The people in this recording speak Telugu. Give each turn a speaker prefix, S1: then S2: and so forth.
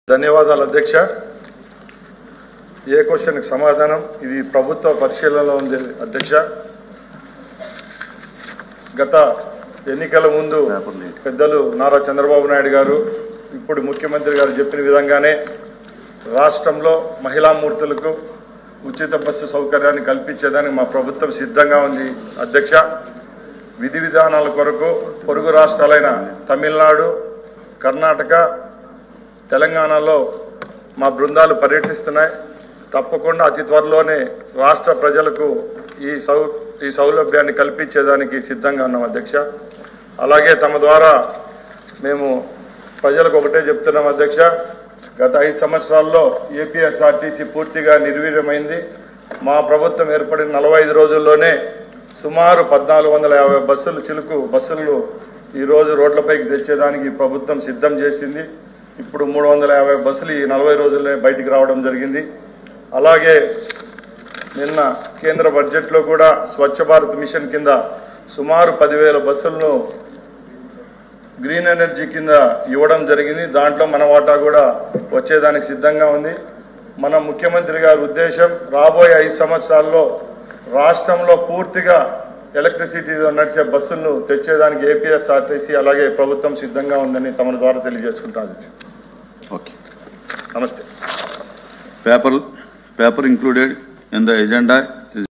S1: ధన్యవాదాలు అధ్యక్ష ఏ క్వశ్చన్కి సమాధానం ఇది ప్రభుత్వ పరిశీలనలో ఉంది అధ్యక్ష గత ఎన్నికల ముందు పెద్దలు నారా చంద్రబాబు నాయుడు గారు ఇప్పుడు ముఖ్యమంత్రి గారు చెప్పిన విధంగానే రాష్ట్రంలో మహిళా మూర్తులకు ఉచిత బస్సు సౌకర్యాన్ని కల్పించేదానికి మా ప్రభుత్వం సిద్ధంగా ఉంది అధ్యక్ష విధి విధానాల కొరకు పొరుగు రాష్ట్రాలైన తమిళనాడు కర్ణాటక తెలంగాణలో మా బృందాలు పర్యటిస్తున్నాయి తప్పకుండా అతి త్వరలోనే రాష్ట్ర ప్రజలకు ఈ సౌ ఈ సౌలభ్యాన్ని కల్పించేదానికి సిద్ధంగా ఉన్నాం అధ్యక్ష అలాగే తమ ద్వారా మేము ప్రజలకు ఒకటే చెప్తున్నాం అధ్యక్ష గత ఐదు సంవత్సరాల్లో ఏపీఎస్ఆర్టీసీ పూర్తిగా నిర్వీర్యమైంది మా ప్రభుత్వం ఏర్పడిన నలభై ఐదు రోజుల్లోనే సుమారు పద్నాలుగు వందల యాభై బస్సులు చిలుకు బస్సులను ఈరోజు రోడ్లపైకి తెచ్చేదానికి ఈ ప్రభుత్వం సిద్ధం చేసింది ఇప్పుడు మూడు వందల యాభై బస్సులు ఈ నలభై రోజుల్లో బయటికి రావడం జరిగింది అలాగే నిన్న కేంద్ర బడ్జెట్లో కూడా స్వచ్ఛ భారత్ మిషన్ కింద సుమారు పదివేల బస్సులను గ్రీన్ ఎనర్జీ కింద ఇవ్వడం జరిగింది దాంట్లో మన వాటా కూడా వచ్చేదానికి సిద్ధంగా ఉంది మన ముఖ్యమంత్రి గారి ఉద్దేశం రాబోయే ఐదు సంవత్సరాల్లో రాష్ట్రంలో పూర్తిగా ఎలక్ట్రిసిటీతో నడిచే బస్సులను తెచ్చేదానికి ఏపీఎస్ఆర్టీసీ అలాగే ప్రభుత్వం సిద్ధంగా ఉందని తమ ద్వారా తెలియజేసుకుంటాను
S2: Okay.
S1: నమస్తే
S2: Paper, paper included in the agenda is